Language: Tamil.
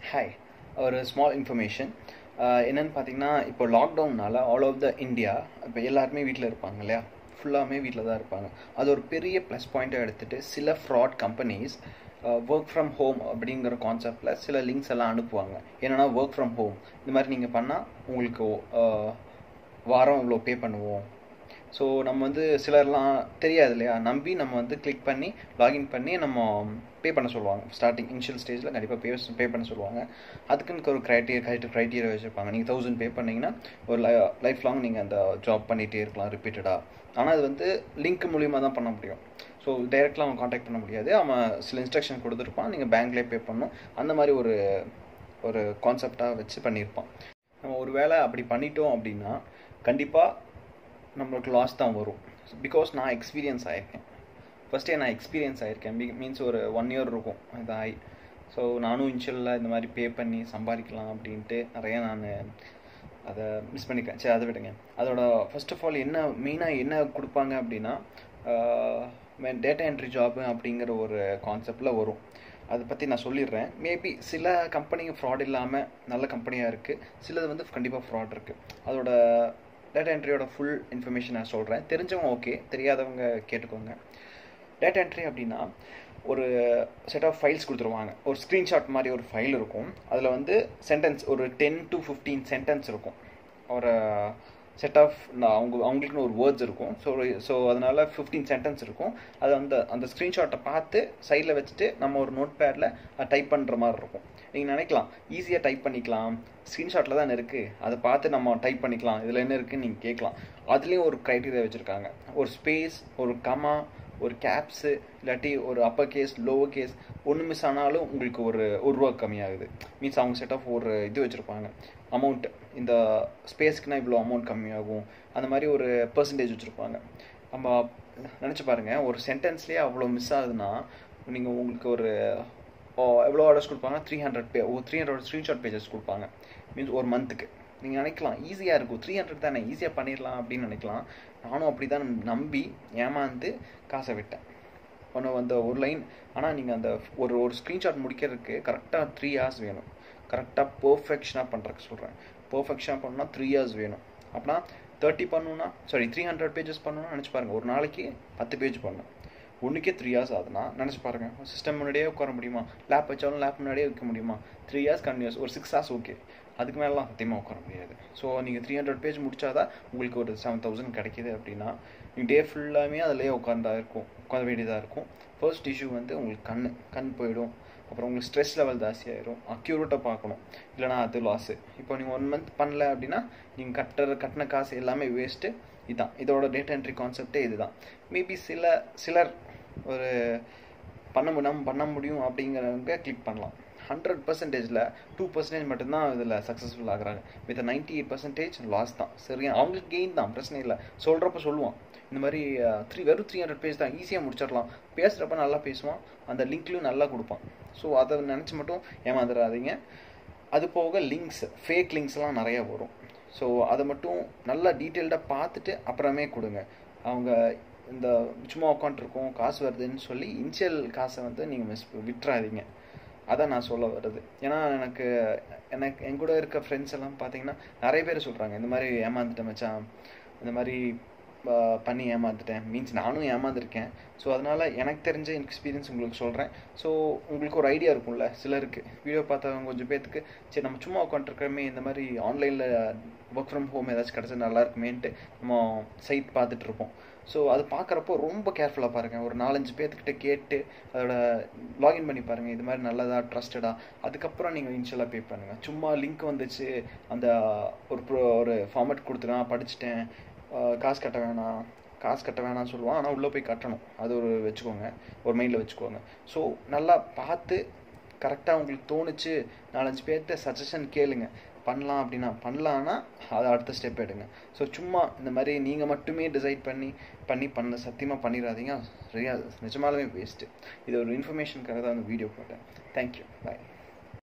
ஹாய் ஒரு ஸ்மால் இன்ஃபர்மேஷன் என்னென்னு பார்த்தீங்கன்னா இப்போ லாக்டவுன்னால ஆல் ஓவர் த இந்தியா இப்போ எல்லாருமே வீட்டில் இருப்பாங்க இல்லையா ஃபுல்லாமே வீட்டில் தான் இருப்பாங்க அது ஒரு பெரிய ப்ளஸ் பாயிண்ட்டை எடுத்துகிட்டு சில fraud companies work from home அப்படிங்கிற கான்செப்டில் சில லிங்க்ஸ் எல்லாம் அனுப்புவாங்க என்னென்னா ஒர்க் ஃப்ரம் ஹோம் இந்த மாதிரி நீங்கள் பண்ணால் உங்களுக்கு uh, வாரம் இவ்வளோ பே பண்ணுவோம் ஸோ நம்ம வந்து சிலர்லாம் தெரியாது இல்லையா நம்பி நம்ம வந்து கிளிக் பண்ணி லாகின் பண்ணி நம்ம பே பண்ண சொல்லுவாங்க ஸ்டார்டிங் இனிஷியல் ஸ்டேஜில் கண்டிப்பாக பே பே பண்ண சொல்லுவாங்க அதுக்குன்னு ஒரு க்ரைட்டீரியா கரெக்ட் க்ரைட்டீரியா வச்சுருப்பாங்க நீங்கள் தௌசண்ட் பே பண்ணிங்கன்னா ஒரு லைஃப் லாங் நீங்கள் அந்த ஜாப் பண்ணிகிட்டே இருக்கலாம் ரிப்பீட்டடாக ஆனால் அது வந்து லிங்க் மூலியமாக தான் பண்ண முடியும் ஸோ டைரெக்டாக அவன் காண்டாக்ட் பண்ண முடியாது அவன் சில இன்ஸ்ட்ரக்ஷன் கொடுத்துருப்பான் நீங்கள் பேங்க்லேயே பே பண்ணணும் அந்த மாதிரி ஒரு ஒரு கான்செப்டாக வச்சு பண்ணியிருப்பான் நம்ம ஒரு வேளை அப்படி பண்ணிட்டோம் அப்படின்னா கண்டிப்பாக நம்மளுக்கு லாஸ் தான் வரும் பிகாஸ் நான் எக்ஸ்பீரியன்ஸ் ஆகிருக்கேன் ஃபஸ்ட்டே நான் எக்ஸ்பீரியன்ஸ் ஆகிருக்கேன் மீன்ஸ் ஒரு ஒன் இயர் இருக்கும் இதாகி ஸோ நானும் இன்ஷியலில் இந்த மாதிரி பே பண்ணி சம்பாதிக்கலாம் அப்படின்ட்டு நிறைய நான் அதை மிஸ் பண்ணிக்கிறேன் சரி அதை விடுங்க அதோட ஃபர்ஸ்ட் ஆஃப் ஆல் என்ன மெயினாக என்ன கொடுப்பாங்க அப்படின்னா டேட்டா என்ட்ரி ஜாப் அப்படிங்கிற ஒரு கான்செப்டில் வரும் அதை பற்றி நான் சொல்லிடுறேன் மேபி சில கம்பெனிங்க ஃப்ராட் இல்லாமல் நல்ல கம்பெனியாக இருக்குது சிலது வந்து கண்டிப்பாக ஃப்ராட் இருக்குது அதோட டேட்டா என்ட்ரியோட ஃபுல் இன்ஃபர்மேஷன் நான் சொல்கிறேன் தெரிஞ்சவங்க ஓகே தெரியாதவங்க கேட்டுக்கோங்க டேட்டா என்ட்ரி அப்படின்னா ஒரு செட் ஆஃப் ஃபைல்ஸ் கொடுத்துருவாங்க ஒரு ஸ்க்ரீன்ஷாட் மாதிரி ஒரு ஃபைல் இருக்கும் அதில் வந்து சென்டென்ஸ் ஒரு டென் டு ஃபிஃப்டீன் சென்டென்ஸ் இருக்கும் ஒரு செட் ஆஃப் அவங்க அவங்களுக்குன்னு ஒரு வேர்ட்ஸ் இருக்கும் ஸோ ஸோ அதனால் ஃபிஃப்டீன் சென்டென்ஸ் இருக்கும் அதை அந்த அந்த ஸ்க்ரீன்ஷாட்டை பார்த்து சைடில் வச்சுட்டு நம்ம ஒரு நோட் பேடில் டைப் பண்ணுற மாதிரி இருக்கும் நீங்கள் நினைக்கலாம் ஈஸியாக டைப் பண்ணிக்கலாம் ஸ்க்ரீன்ஷாட்டில் தான் இருக்குது அதை பார்த்து நம்ம டைப் பண்ணிக்கலாம் இதில் என்ன இருக்குன்னு நீங்கள் கேட்கலாம் அதுலேயும் ஒரு க்ரைட்டீரியா வச்சுருக்காங்க ஒரு ஸ்பேஸ் ஒரு கமா ஒரு கேப்ஸு இல்லாட்டி ஒரு அப்பர் கேஸ் லோவர் கேஸ் ஒன்று மிஸ் ஆனாலும் உங்களுக்கு ஒரு ஒரு ரூபா கம்மியாகுது மீன்ஸ் அவங்க செட் ஆஃப் ஒரு இது வச்சுருப்பாங்க அமௌண்ட் இந்த ஸ்பேஸ்க்குனா இவ்வளோ அமௌண்ட் கம்மியாகும் அந்த மாதிரி ஒரு பர்சன்டேஜ் வச்சுருப்பாங்க நம்ம நினச்சி பாருங்கள் ஒரு சென்டென்ஸ்லேயே அவ்வளோ மிஸ் ஆகுதுன்னா நீங்கள் உங்களுக்கு ஒரு எவ்வளோ ஆர்டர்ஸ் கொடுப்பாங்க த்ரீ ஹண்ட்ரட் பே ஒரு த்ரீ ஹண்ட்ரட் ஸ்க்ரீன்ஷாட் பேஜஸ் கொடுப்பாங்க மீன்ஸ் ஒரு மந்த்துக்கு நீங்கள் நினைக்கலாம் ஈஸியாக இருக்கும் த்ரீ ஹண்ட்ரட் தானே ஈஸியாக பண்ணிடலாம் அப்படின்னு நினைக்கலாம் நானும் அப்படி தான் நம்பி ஏமாந்து காசை விட்டேன் ஒன்று அந்த ஒரு லைன் ஆனால் நீங்கள் அந்த ஒரு ஒரு ஸ்க்ரீன்ஷாட் முடிக்கிறதுக்கு கரெக்டாக த்ரீ ஹார்ஸ் வேணும் கரெக்டாக பர்ஃபெக்ஷனாக பண்ணுறதுக்கு சொல்கிறேன் பர்ஃபெக்ஷனாக பண்ணால் த்ரீ ஹார்ஸ் வேணும் அப்படின்னா தேர்ட்டி பண்ணணுன்னா சாரி த்ரீ ஹண்ட்ரட் பேஜஸ் பண்ணணும்னா நினச்சி பாருங்கள் ஒரு நாளைக்கு பத்து பேஜ் பண்ணணும் ஒன்றுக்கே த்ரீ ஹார்ஸ் ஆகுதுன்னா நினச்சி பாருங்கள் சிஸ்டம் முன்னாடியே உட்கார முடியுமா லேப் வச்சாலும் லேப் முன்னாடியே வைக்க முடியுமா த்ரீ ஹார்ஸ் கண்டினியூஸ் ஒரு சிக்ஸ் ஹார்ஸ் ஓகே அதுக்கு மேலாம் சத்தியமாக உட்கார முடியாது ஸோ நீங்கள் த்ரீ ஹண்ட்ரட் பேஜ் முடிச்சாதான் உங்களுக்கு ஒரு செவன் தௌசண்ட் கிடைக்கிது அப்படின்னா நீங்கள் டே ஃபுல்லாமே அதிலே உட்காந்தா இருக்கும் உட்கார வேண்டியதாக இருக்கும் ஃபர்ஸ்ட் இஷ்யூ வந்து உங்களுக்கு கண் கண் போயிடும் அப்புறம் உங்களுக்கு ஸ்ட்ரெஸ் லெவல் ஜாஸ்தியாயிரும் அக்யூரேட்டாக பார்க்கணும் இல்லைனா அது லாஸு இப்போ நீங்கள் ஒன் மந்த் பண்ணல அப்படின்னா நீங்கள் கட்டுற கட்டின காசு எல்லாமே வேஸ்ட்டு இதுதான் இதோட டேட்டா என்ட்ரி கான்செப்டே இதுதான் மேபி சில சிலர் ஒரு பண்ண முடியும் பண்ண முடியும் அப்படிங்கிறவங்க கிளிக் பண்ணலாம் ஹண்ட்ரட் பர்சன்டேஜில் டூ பர்சன்டேஜ் மட்டும்தான் இதில் சக்ஸஸ்ஃபுல் ஆகுறாங்க with ninety eight percentage loss தான் சரியா அவங்களுக்கு கெயின் தான் பிரச்சனை இல்லை சொல்கிறப்ப சொல்லுவான் இந்த மாதிரி த்ரீ வெறும் த்ரீ ஹண்ட்ரட் பேஜ் தான் ஈஸியாக முடிச்சிடலாம் பேசுகிறப்ப நல்லா பேசுவான் அந்த லிங்க்லையும் நல்லா கொடுப்பான் ஸோ அதை நினச்சி மட்டும் ஏமாந்துடாதீங்க அது போக லிங்க்ஸ் ஃபேக் லிங்க்ஸ்லாம் நிறையா வரும் ஸோ அதை மட்டும் நல்லா டீட்டெயில்டாக பார்த்துட்டு அப்புறமே கொடுங்க அவங்க இந்த சும்மா உட்காந்துருக்கோம் காசு வருதுன்னு சொல்லி இனிஷியல் காசை வந்து நீங்கள் மிஸ் விட்டுறாதீங்க அதான் நான் சொல்ல வருது ஏன்னா எனக்கு எனக்கு என் கூட இருக்க ஃப்ரெண்ட்ஸ் எல்லாம் பார்த்தீங்கன்னா நிறைய பேர் சொல்கிறாங்க இந்த மாதிரி ஏமாந்துட்டேன் மச்சான் இந்த மாதிரி பண்ணி ஏமாந்துட்டேன் மீன்ஸ் நானும் ஏமாந்துருக்கேன் ஸோ அதனால் எனக்கு தெரிஞ்ச எக்ஸ்பீரியன்ஸ் உங்களுக்கு சொல்கிறேன் ஸோ உங்களுக்கு ஒரு ஐடியா இருக்கும்ல சிலருக்கு வீடியோ பார்த்தவங்க கொஞ்சம் பேத்துக்கு சரி நம்ம சும்மா உட்காந்துருக்கோமே இந்த மாதிரி ஆன்லைனில் ஒர்க் ஃப்ரம் ஹோம் ஏதாச்சும் கிடச்சா நல்லா இருக்குமேன்ட்டு நம்ம சைட் பார்த்துட்டு இருப்போம் ஸோ அது பார்க்குறப்போ ரொம்ப கேர்ஃபுல்லாக பாருங்கள் ஒரு நாலஞ்சு பேர்த்துக்கிட்ட கேட்டு அதோட லாகின் பண்ணி பாருங்கள் இது மாதிரி நல்லதா ட்ரஸ்டடாக அதுக்கப்புறம் நீங்கள் இன்ஷியலாக பே பண்ணுங்கள் சும்மா லிங்க் வந்துச்சு அந்த ஒரு ப்ரோ ஒரு ஃபார்மேட் கொடுத்துருவேன் படிச்சுட்டேன் காசு கட்ட வேணாம் காசு கட்ட வேணாம்னு சொல்லுவான் ஆனால் உள்ளே போய் கட்டணும் அது ஒரு வச்சுக்கோங்க ஒரு மைண்டில் வச்சுக்கோங்க ஸோ நல்லா பார்த்து கரெக்டாக உங்களுக்கு தோணுச்சு நாலஞ்சு பேர்கிட்ட சஜஷன் கேளுங்க பண்ணலாம் அப்படின்னா பண்ணலான்னா அதை அடுத்த ஸ்டெப் எடுங்க ஸோ சும்மா இந்த மாதிரி நீங்கள் மட்டுமே டிசைட் பண்ணி பண்ணி பண்ண சத்தியமாக பண்ணிடாதீங்க சரியா நிஜமாலுமே வேஸ்ட்டு இது ஒரு இன்ஃபர்மேஷனுக்காக தான் அந்த வீடியோ போட்டேன் தேங்க்யூ பாய்